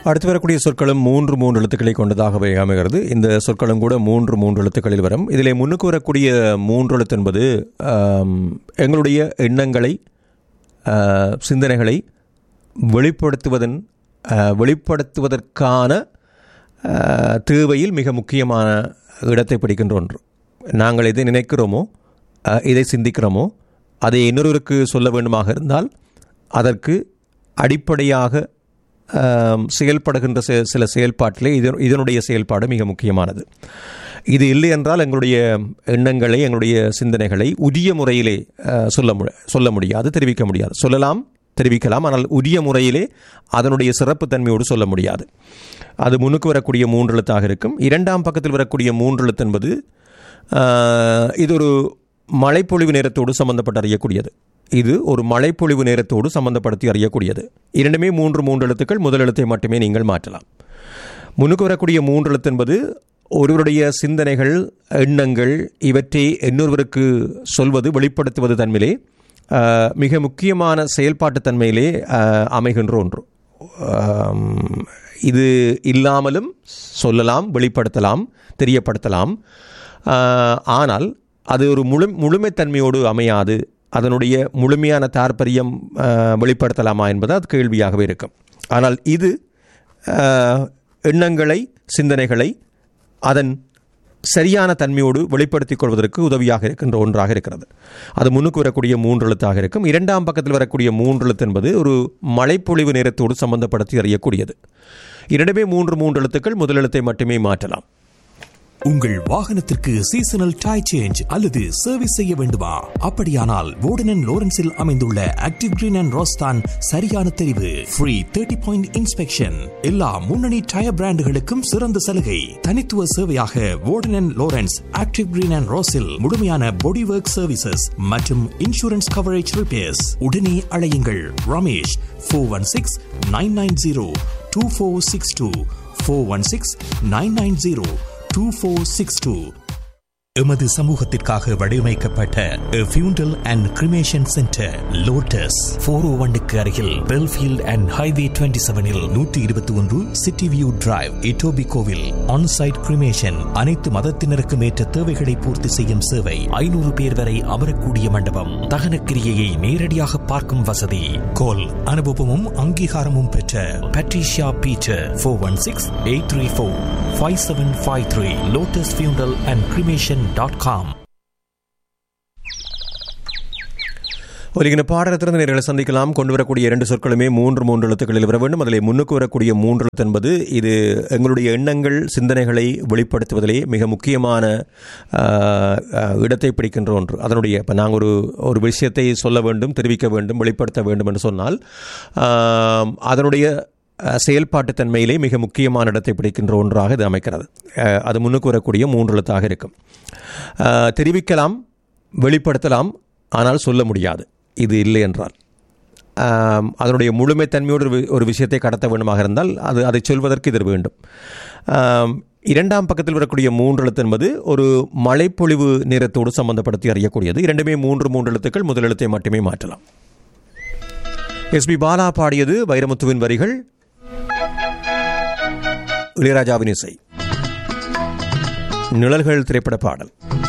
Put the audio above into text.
அடுத்து வரக்கூடிய சொற்களும் மூன்று மூன்று எழுத்துக்களை கொண்டதாகவே அமைகிறது இந்த சொற்களும் கூட மூன்று மூன்று எழுத்துக்களில் வரும் இதிலே முன்னுக்கு வரக்கூடிய மூன்று எழுத்து என்பது ஆம், எங்களுடைய எண்ணங்களை ஆ, சிந்தனைகளை வெளிப்படுத்துவதன் ஆ, வெளிப்படுத்துவதற்கான ஆ, தேவையில் மிக முக்கியமான இடத்தை பிடிக்கின்ற ஒன்று நாங்கள் எதை நினைக்கிறோமோ ஆ, எதை சிந்திக்கிறோமோ அதை இன்னொருவருக்கு சொல்ல வேண்டுமாக இருந்தால் அதற்கு அடிப்படையாக ஆம், செயல்படுகின்ற சில- சில செயல்பாட்டிலே இது இதனுடைய செயல்பாடு மிக முக்கியமானது இது இல்லை என்றால் எங்களுடைய எண்ணங்களை எங்களுடைய சிந்தனைகளை உரிய முறையிலே ஆ, சொல்ல மு சொல்ல முடியாது தெரிவிக்க முடியாது சொல்லலாம் தெரிவிக்கலாம் ஆனால் உரிய முறையிலே அதனுடைய சிறப்பு தன்மையோடு சொல்ல முடியாது அது முன்னுக்கு வரக்கூடிய மூன்று எழுத்தாக இருக்கும் இரண்டாம் பக்கத்தில் வரக்கூடிய மூன்று எழுத்து என்பது ஆ, இது ஒரு மழைப்பொழிவு நேரத்தோடு சம்பந்தப்பட்டு அறியக்கூடியது இது ஒரு மழைப்பொழிவு நேரத்தோடு சம்பந்தப்படுத்தி அறியக்கூடியது இரண்டுமே மூன்று மூன்று எழுத்துக்கள் முதல் எழுத்தை மட்டுமே நீங்கள் மாற்றலாம் முன்னுக்கு வரக்கூடிய மூன்று எழுத்து என்பது ஒருவருடைய சிந்தனைகள் எண்ணங்கள் இவற்றை இன்னொருவருக்கு சொல்வது வெளிப்படுத்துவது தன்மையிலே ஆஹ், மிக முக்கியமான செயல்பாட்டு தன்மையிலே ஆஹ், அமைகின்ற ஒன்று ஆம், இது இல்லாமலும் சொல்லலாம் வெளிப்படுத்தலாம் தெரியப்படுத்தலாம் ஆஹ், ஆனால் அது ஒரு முழு முழுமைத்தன்மையோடு அமையாது அதனுடைய முழுமையான தாற்பயம் ஆஹ், வெளிப்படுத்தலாமா என்பது அது கேள்வியாகவே இருக்கும் ஆனால் இது ஆஹ், எண்ணங்களை சிந்தனைகளை அதன் சரியான தன்மையோடு வெளிப்படுத்திக் கொள்வதற்கு உதவியாக இருக்கின்ற ஒன்றாக இருக்கிறது அது முன்னுக்கு வரக்கூடிய மூன்று எழுத்தாக இருக்கும் இரண்டாம் பக்கத்தில் வரக்கூடிய மூன்று எழுத்து என்பது ஒரு மழைப்பொழிவு நேரத்தோடு சம்பந்தப்படுத்தி அறியக்கூடியது இரண்டுமே மூன்று மூன்று எழுத்துக்கள் முதல் எழுத்தை மட்டுமே மாற்றலாம் உங்கள் வாகனத்திற்கு சீசனல் டை சேஞ்ச் அல்லது சர்வீஸ் செய்ய வேண்டுமா அப்படியானால் வோர்டன் லோரன்ஸில் அமைந்துள்ள ஆக்டிவ் கிரீன் அண்ட் ரோஸ்தான் சரியான தெரிவு ஃப்ரீ தேர்ட்டி பாயிண்ட் இன்ஸ்பெக்ஷன் எல்லா முன்னணி டயர் பிராண்டுகளுக்கும் சிறந்த சலுகை தனித்துவ சேவையாக Warden Lawrence active green and ரோஸில் முழுமையான பாடி ஒர்க் சர்வீசஸ் மற்றும் இன்சூரன்ஸ் கவரேஜ் ரிப்பேர்ஸ் உடனே அழையுங்கள் Ramesh four one six nine nine zero two four six two four one six nine nine zero 2462. எமது சமூகத்திற்காக வடிவமைக்கப்பட்ட funeral and cremation centre lotus four O ஒன்னுக்கு அருகில் பெல்ஃபீல்ட் அண்ட் ஹைவே டுவெண்ட்டி செவனில் நூற்றி இருபத்தி ஒன்று சிட்டி வியூ டிரைவ் இட்டோபி கோவில் ஆன்சைட் கிரிமேஷன் அனைத்து மதத்தினருக்கும் ஏற்ற தேவைகளை பூர்த்தி செய்யும் சேவை ஐநூறு பேர் வரை அமரக்கூடிய மண்டபம் தகன கிரியையை நேரடியாக பார்க்கும் வசதி கோல் அனுபவமும் அங்கீகாரமும் பெற்ற Patricia Beecher four one six eight three four five seven five three lotus funeral and cremation dot com ஒருங்கின பாடத்திலிருந்து நேர்களை சந்திக்கலாம் கொண்டு வரக்கூடிய இரண்டு சொற்களுமே மூன்று மூன்று எழுத்துக்களில் வர வேண்டும் அதில் முன்னுக்கு வரக்கூடிய மூன்று எழுத்து என்பது இது எங்களுடைய எண்ணங்கள் சிந்தனைகளை வெளிப்படுத்துவதிலே மிக முக்கியமான ஆஹ், ஆஹ், இடத்தை பிடிக்கின்ற ஒன்று அதனுடைய இப்போ நாங்கள் ஒரு ஒரு விஷயத்தை சொல்ல வேண்டும் தெரிவிக்க வேண்டும் வெளிப்படுத்த வேண்டும் என்று சொன்னால் ஆஹ், அதனுடைய அஹ், செயல்பாட்டுத் தன்மையிலே மிக முக்கியமான இடத்தை பிடிக்கின்ற ஒன்றாக இது அமைக்கிறது அஹ், அது முன்னுக்கு வரக்கூடிய மூன்று எழுத்தாக இருக்கும் அஹ், தெரிவிக்கலாம் வெளிப்படுத்தலாம் ஆனால் சொல்ல முடியாது இது இல்லை என்றால் ஆம், அதனுடைய முழுமைத்தன்மையோடு ஒரு வி- ஒரு விஷயத்தை கடத்த வேண்டுமாக இருந்தால் அது அதை சொல்வதற்கு இது வேண்டும் ஆம், இரண்டாம் பக்கத்தில் வரக்கூடிய மூன்று எழுத்து என்பது ஒரு மழைப்பொழிவு நேரத்தோடு சம்பந்தப்படுத்தி அறியக்கூடியது இரண்டுமே மூன்று மூன்று எழுத்துக்கள் முதல் எழுத்தை மட்டுமே மாற்றலாம் எஸ்பி பாலா பாடியது வைரமுத்துவின் வரிகள் இளையராஜாவின் இசை நிழல்கள் திரைப்பட பாடல்